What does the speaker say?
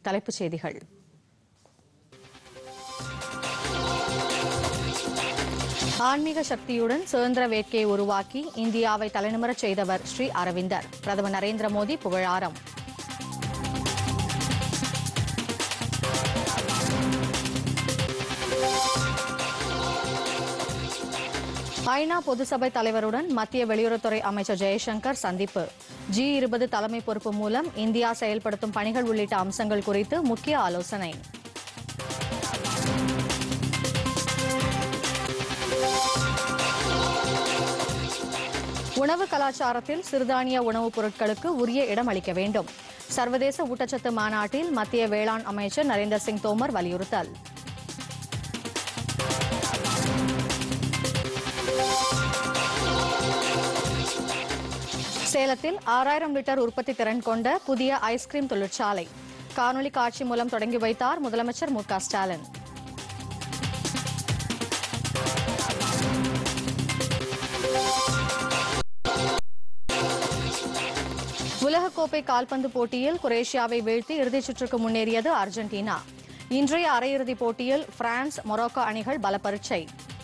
தலைப்புச் செய்திகள் ஆன்மீக சக்தியுடன் சுதந்திர வேட்கையை உருவாக்கி இந்தியாவை தலைநிமிரச் செய்தவர் ஸ்ரீ அரவிந்தர் பிரதமர் நரேந்திர மோடி புகழாரம் ஐநா பொதுசபை தலைவருடன் மத்திய வெளியுறவுத்துறை அமைச்சர் ஜெயசங்கர் சந்திப்பு ஜி இருபது தலைமை பொறுப்பு மூலம் இந்தியா செயல்படுத்தும் பணிகள் உள்ளிட்ட அம்சங்கள் குறித்து முக்கிய ஆலோசனை உணவு கலாச்சாரத்தில் சிறுதானிய உணவுப் பொருட்களுக்கு உரிய இடம் அளிக்க வேண்டும் சர்வதேச ஊட்டச்சத்து மாநாட்டில் மத்திய வேளாண் அமைச்சர் நரேந்திர சிங் தோமர் வலியுறுத்தல் சேலத்தில் ஆறாயிரம் லிட்டர் உற்பத்தி திறன் கொண்ட புதிய ஐஸ்கிரீம் தொழிற்சாலை காணொலி காட்சி மூலம் தொடங்கி வைத்தார் முதலமைச்சர் மு க ஸ்டாலின் உலகக்கோப்பை கால்பந்து போட்டியில் குரேஷியாவை வீழ்த்தி இறுதிச் சுற்றுக்கு முன்னேறியது அர்ஜென்டினா இன்றைய அரையிறுதிப் போட்டியில் பிரான்ஸ் மொரோக்கோ அணிகள் பலப்பரீட்சை